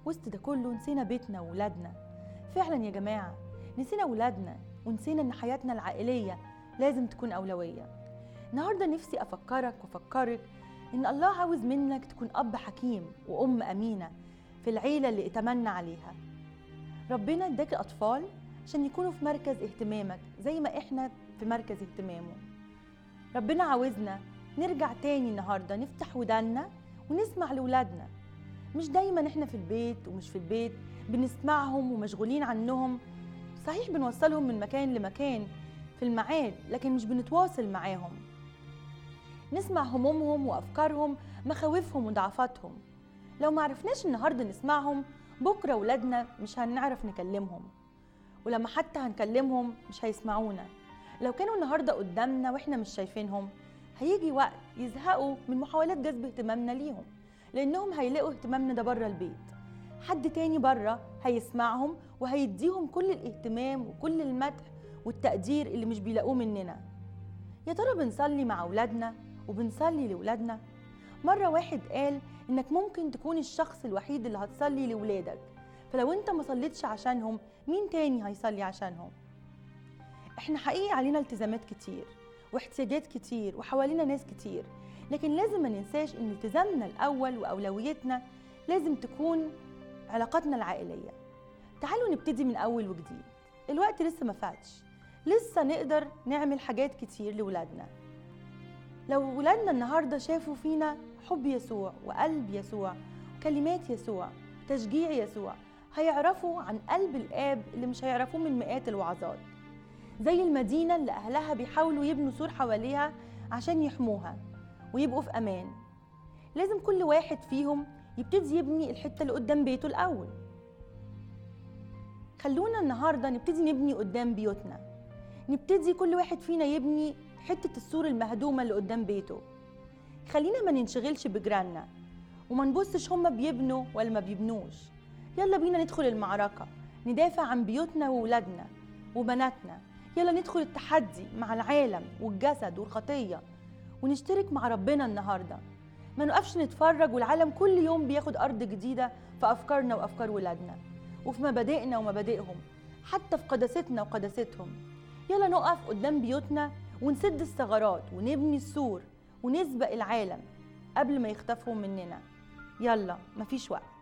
وسط ده كله نسينا بيتنا وولادنا فعلا يا جماعة نسينا ولادنا ونسينا إن حياتنا العائلية لازم تكون أولوية النهاردة نفسي أفكرك وأفكرك إن الله عاوز منك تكون أب حكيم وأم أمينة في العيلة اللي اتمنى عليها ربنا اداك أطفال عشان يكونوا في مركز اهتمامك زي ما إحنا في مركز اهتمامه ربنا عاوزنا نرجع تاني النهاردة نفتح ودانا ونسمع لولادنا مش دايما احنا في البيت ومش في البيت بنسمعهم ومشغولين عنهم صحيح بنوصلهم من مكان لمكان في الميعاد لكن مش بنتواصل معاهم نسمع همومهم وافكارهم مخاوفهم وضعفاتهم لو ما عرفناش النهارده نسمعهم بكره ولادنا مش هنعرف نكلمهم ولما حتى هنكلمهم مش هيسمعونا لو كانوا النهارده قدامنا واحنا مش شايفينهم هيجي وقت يزهقوا من محاولات جذب اهتمامنا ليهم لانهم هيلاقوا اهتمامنا ده بره البيت حد تاني بره هيسمعهم وهيديهم كل الاهتمام وكل المدح والتقدير اللي مش بيلاقوه مننا يا ترى بنصلي مع اولادنا وبنصلي لاولادنا مره واحد قال انك ممكن تكون الشخص الوحيد اللي هتصلي لاولادك فلو انت ما صليتش عشانهم مين تاني هيصلي عشانهم احنا حقيقي علينا التزامات كتير واحتياجات كتير وحوالينا ناس كتير لكن لازم ما ننساش ان التزامنا الاول واولويتنا لازم تكون علاقاتنا العائليه تعالوا نبتدي من اول وجديد الوقت لسه ما فاتش لسه نقدر نعمل حاجات كتير لولادنا لو ولادنا النهارده شافوا فينا حب يسوع وقلب يسوع وكلمات يسوع تشجيع يسوع هيعرفوا عن قلب الاب اللي مش هيعرفوه من مئات الوعظات زي المدينة اللي أهلها بيحاولوا يبنوا سور حواليها عشان يحموها ويبقوا في أمان لازم كل واحد فيهم يبتدي يبني الحتة اللي قدام بيته الأول خلونا النهاردة نبتدي نبني قدام بيوتنا نبتدي كل واحد فينا يبني حتة السور المهدومة اللي قدام بيته خلينا ما ننشغلش بجيراننا وما نبصش هما بيبنوا ولا ما بيبنوش يلا بينا ندخل المعركة ندافع عن بيوتنا وولادنا وبناتنا يلا ندخل التحدي مع العالم والجسد والخطية ونشترك مع ربنا النهاردة ما نقفش نتفرج والعالم كل يوم بياخد أرض جديدة في أفكارنا وأفكار ولادنا وفي مبادئنا ومبادئهم حتى في قداستنا وقداستهم يلا نقف قدام بيوتنا ونسد الثغرات ونبني السور ونسبق العالم قبل ما يختفوا مننا يلا مفيش وقت